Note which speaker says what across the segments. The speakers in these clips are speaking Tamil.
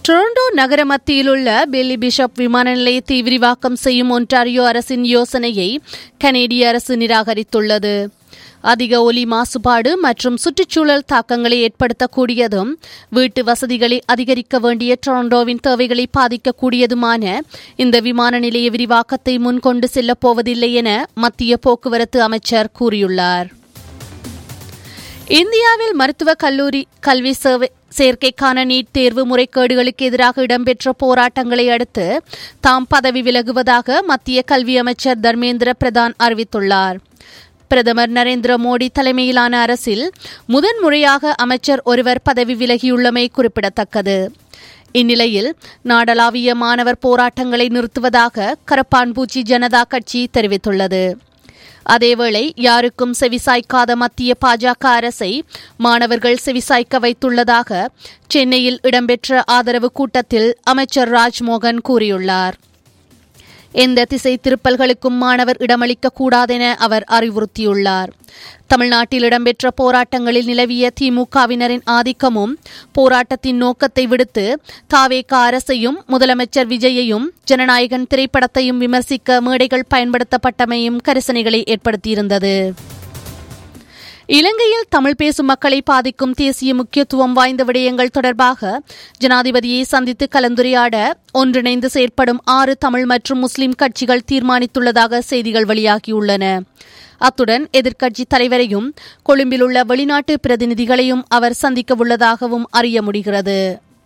Speaker 1: டொரண்டோ நகர மத்தியிலுள்ள பெல்லி பிஷப் விமான நிலையத்தை விரிவாக்கம் செய்யும் ஒன்டாரியோ அரசின் யோசனையை கனேடிய அரசு நிராகரித்துள்ளது அதிக ஒலி மாசுபாடு மற்றும் சுற்றுச்சூழல் தாக்கங்களை ஏற்படுத்தக்கூடியதும் வீட்டு வசதிகளை அதிகரிக்க வேண்டிய டொரண்டோவின் தேவைகளை பாதிக்கக்கூடியதுமான இந்த விமான நிலைய விரிவாக்கத்தை முன்கொண்டு செல்லப் போவதில்லை என மத்திய போக்குவரத்து அமைச்சர் கூறியுள்ளார் இந்தியாவில் மருத்துவ கல்லூரி கல்வி சேவை சேர்க்கைக்கான நீட் தேர்வு முறைகேடுகளுக்கு எதிராக இடம்பெற்ற போராட்டங்களை அடுத்து தாம் பதவி விலகுவதாக மத்திய கல்வி அமைச்சர் தர்மேந்திர பிரதான் அறிவித்துள்ளார் பிரதமர் நரேந்திர மோடி தலைமையிலான அரசில் முதன்முறையாக அமைச்சர் ஒருவர் பதவி விலகியுள்ளமை குறிப்பிடத்தக்கது இந்நிலையில் நாடளாவிய மாணவர் போராட்டங்களை நிறுத்துவதாக கரப்பான்பூச்சி ஜனதா கட்சி தெரிவித்துள்ளது அதேவேளை யாருக்கும் செவிசாய்க்காத மத்திய பாஜக அரசை மாணவர்கள் செவிசாய்க்க வைத்துள்ளதாக சென்னையில் இடம்பெற்ற ஆதரவு கூட்டத்தில் அமைச்சர் ராஜ்மோகன் கூறியுள்ளார் எந்த திசை திருப்பல்களுக்கும் மாணவர் இடமளிக்க கூடாதென அவர் அறிவுறுத்தியுள்ளார் தமிழ்நாட்டில் இடம்பெற்ற போராட்டங்களில் நிலவிய திமுகவினரின் ஆதிக்கமும் போராட்டத்தின் நோக்கத்தை விடுத்து தாவேக அரசையும் முதலமைச்சர் விஜயையும் ஜனநாயகன் திரைப்படத்தையும் விமர்சிக்க மேடைகள் பயன்படுத்தப்பட்டமையும் கரிசனைகளை ஏற்படுத்தியிருந்தது இலங்கையில் தமிழ் பேசும் மக்களை பாதிக்கும் தேசிய முக்கியத்துவம் வாய்ந்த விடயங்கள் தொடர்பாக ஜனாதிபதியை சந்தித்து கலந்துரையாட ஒன்றிணைந்து செயற்படும் ஆறு தமிழ் மற்றும் முஸ்லிம் கட்சிகள் தீர்மானித்துள்ளதாக செய்திகள் வெளியாகியுள்ளன அத்துடன் எதிர்க்கட்சி தலைவரையும் கொழும்பில் உள்ள வெளிநாட்டு பிரதிநிதிகளையும் அவர் சந்திக்க உள்ளதாகவும் அறிய முடிகிறது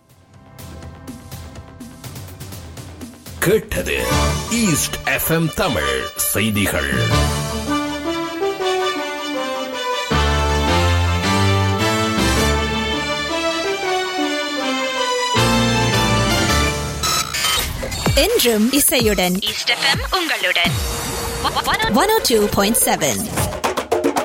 Speaker 2: கேட்டது ஈஸ்ட் எஃப்எம் தமிழ் செய்திகள்
Speaker 3: என்றும் இசையுடன்
Speaker 4: ஈஸ்ட் எஃப்எம் உங்களுடன்
Speaker 3: one o two point seven